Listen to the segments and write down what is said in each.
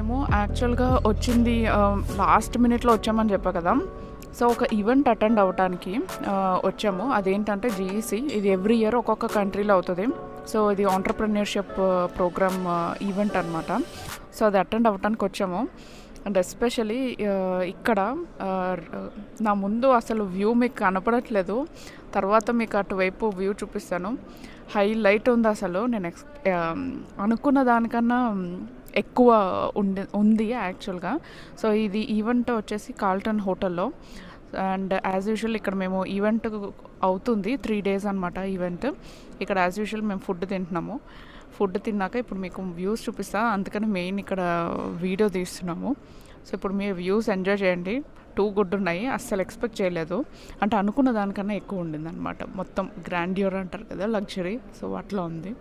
మేము యాక్చువల్గా వచ్చింది లాస్ట్ మినిట్లో వచ్చామని చెప్పా కదా సో ఒక ఈవెంట్ అటెండ్ అవ్వటానికి ఆ, వచ్చాము అదేంటంటే జీఈసీ ఇది ఎవ్రీ ఇయర్ ఒక్కొక్క కంట్రీలో అవుతుంది సో ఇది ఆంటర్ప్రెన్యూర్షిప్ ప్రోగ్రామ్ ఈవెంట్ అనమాట సో అది అటెండ్ అవ్వటానికి వచ్చాము అండ్ ఎస్పెషలీ ఇక్కడ ఆ, నా ముందు అసలు వ్యూ మీకు కనపడట్లేదు తర్వాత మీకు అటువైపు వ్యూ చూపిస్తాను హైలైట్ ఉంది అసలు నేను ఎక్స్ ఆ, అనుకున్న దానికన్నా ఎక్కువ ఉండి ఉంది యాక్చువల్గా సో ఇది ఈవెంట్ వచ్చేసి కాల్టన్ హోటల్లో అండ్ యాజ్ యూజువల్ ఇక్కడ మేము ఈవెంట్ అవుతుంది త్రీ డేస్ అనమాట ఈవెంట్ ఇక్కడ యాజ్ యూజువల్ మేము ఫుడ్ తింటున్నాము ఫుడ్ తిన్నాక ఇప్పుడు మీకు వ్యూస్ చూపిస్తా అందుకని మెయిన్ ఇక్కడ వీడియో తీస్తున్నాము సో ఇప్పుడు మీ వ్యూస్ ఎంజాయ్ చేయండి టూ గుడ్ ఉన్నాయి అస్సలు ఎక్స్పెక్ట్ చేయలేదు అంటే అనుకున్న దానికన్నా ఎక్కువ ఉండింది అనమాట మొత్తం గ్రాండ్యూర్ అంటారు కదా లగ్జరీ సో అట్లా ఉంది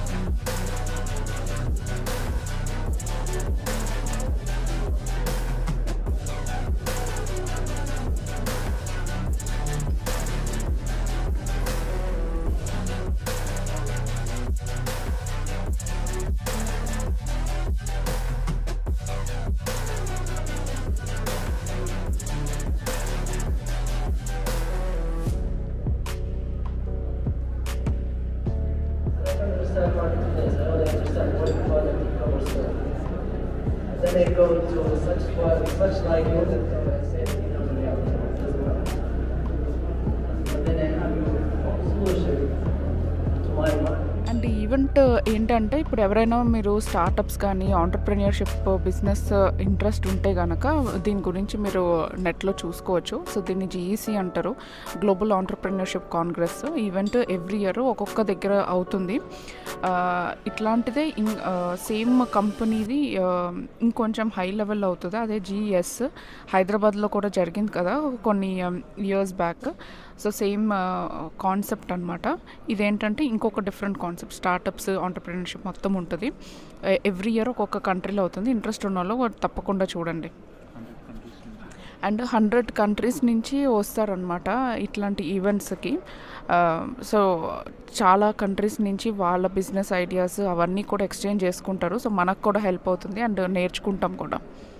I don't understand marketplace. I don't understand what you call an e-commerce store. And then they go to such what, such like you would come and say, you know, the reality as well. And then I have your solution to my mind. And event ఏంటంటే ఇప్పుడు ఎవరైనా మీరు startups కానీ entrepreneurship business interest ఉంటే కనుక దీని గురించి మీరు నెట్లో చూసుకోవచ్చు సో దీన్ని జీఈసీ అంటారు global entrepreneurship congress event every year ఒక్కొక్క దగ్గర అవుతుంది ఆ, ఇట్లాంటిదే ఇం సేమ్ కంపెనీది ఆ, ఇంకొంచెం హై లెవెల్ అవుతుంది అదే జీఎస్ హైదరాబాద్లో కూడా జరిగింది కదా కొన్ని years back so same concept అనమాట ఇదేంటంటే ఇంకొక డిఫరెంట్ కాన్సెప్ట్ స్టార్టప్స్ ఆంటర్ప్రినర్షిప్ మొత్తం ఉంటుంది ఎవ్రీ ఇయర్ ఒక్కొక్క కంట్రీలో అవుతుంది ఇంట్రెస్ట్ ఉన్న వాళ్ళు తప్పకుండా చూడండి అండ్ హండ్రెడ్ కంట్రీస్ నుంచి వస్తారనమాట ఇట్లాంటి ఈవెంట్స్కి సో చాలా కంట్రీస్ నుంచి వాళ్ళ బిజినెస్ ఐడియాస్ అవన్నీ కూడా ఎక్స్చేంజ్ చేసుకుంటారు సో మనకు కూడా హెల్ప్ అవుతుంది అండ్ నేర్చుకుంటాం కూడా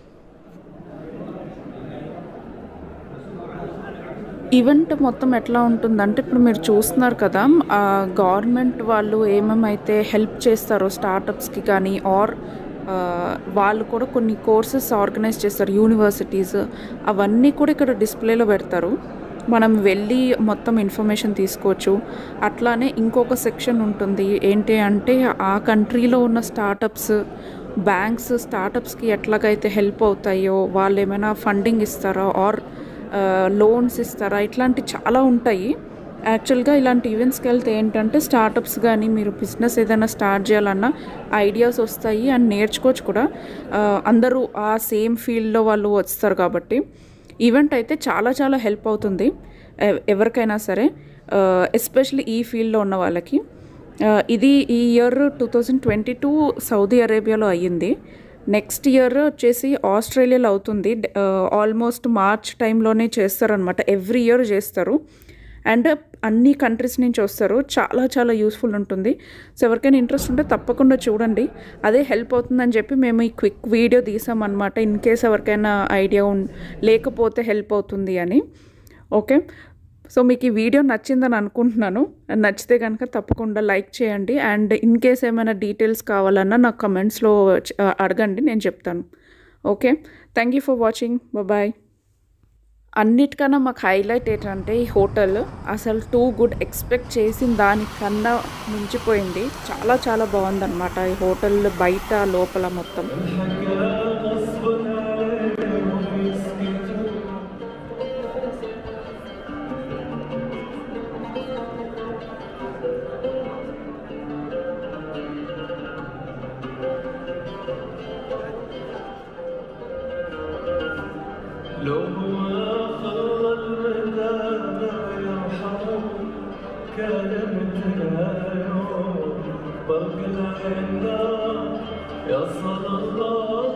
ఈవెంట్ మొత్తం ఎట్లా ఉంటుందంటే ఇప్పుడు మీరు చూస్తున్నారు కదా గవర్నమెంట్ వాళ్ళు ఏమేమైతే హెల్ప్ చేస్తారో స్టార్టప్స్కి కానీ ఆర్ వాళ్ళు కూడా కొన్ని కోర్సెస్ ఆర్గనైజ్ చేస్తారు యూనివర్సిటీస్ అవన్నీ కూడా ఇక్కడ డిస్ప్లేలో పెడతారు మనం వెళ్ళి మొత్తం ఇన్ఫర్మేషన్ తీసుకోవచ్చు అట్లానే ఇంకొక సెక్షన్ ఉంటుంది ఏంటి అంటే ఆ కంట్రీలో ఉన్న స్టార్టప్స్ బ్యాంక్స్ స్టార్టప్స్కి ఎట్లాగైతే హెల్ప్ అవుతాయో వాళ్ళు ఏమైనా ఫండింగ్ ఇస్తారా ఆర్ లోన్స్ ఇస్తారా ఇట్లాంటి చాలా ఉంటాయి యాక్చువల్గా ఇలాంటి ఈవెంట్స్కి వెళ్తే ఏంటంటే స్టార్టప్స్ కానీ మీరు బిజినెస్ ఏదైనా స్టార్ట్ చేయాలన్నా ఐడియాస్ వస్తాయి అండ్ నేర్చుకోవచ్చు కూడా ఆ, అందరూ ఆ సేమ్ ఫీల్డ్లో వాళ్ళు వస్తారు కాబట్టి ఈవెంట్ అయితే చాలా చాలా హెల్ప్ అవుతుంది ఎ- ఎవరికైనా సరే ఎస్పెషల్లీ ఈ ఫీల్డ్లో ఉన్న వాళ్ళకి ఆ, ఇది ఈ year two thousand twenty two Saudi అరేబియాలో అయ్యింది నెక్స్ట్ ఇయర్ వచ్చేసి ఆస్ట్రేలియాలో అవుతుంది ఆల్మోస్ట్ మార్చ్ టైంలోనే చేస్తారనమాట ఎవ్రీ ఇయర్ చేస్తారు అండ్ అన్ని కంట్రీస్ నుంచి వస్తారు చాలా చాలా యూస్ఫుల్ ఉంటుంది సో ఎవరికైనా ఇంట్రెస్ట్ ఉంటే తప్పకుండా చూడండి అదే హెల్ప్ అవుతుందని చెప్పి మేము ఈ క్విక్ వీడియో తీసామన్నమాట ఇన్ కేస్ ఎవరికైనా ఐడియా ఉన్ లేకపోతే హెల్ప్ అవుతుంది అని ఓకే సో మీకు ఈ వీడియో నచ్చిందని అనుకుంటున్నాను నచ్చితే కనుక తప్పకుండా లైక్ చేయండి అండ్ ఇన్ కేస్ ఏమైనా డీటెయిల్స్ కావాలన్నా నాకు కమెంట్స్లో అడగండి నేను చెప్తాను okay thank you for watching bye అన్నిటికన్నా మాకు హైలైట్ ఏంటంటే ఈ హోటల్ అసలు టూ గుడ్ ఎక్స్పెక్ట్ చేసిన దానికన్నా మించిపోయింది చాలా చాలా బాగుందన్నమాట ఈ హోటల్ బయట లోపల మొత్తం لو آخر المدى يرحم كان مثل يوم برق العنا يا صلى الله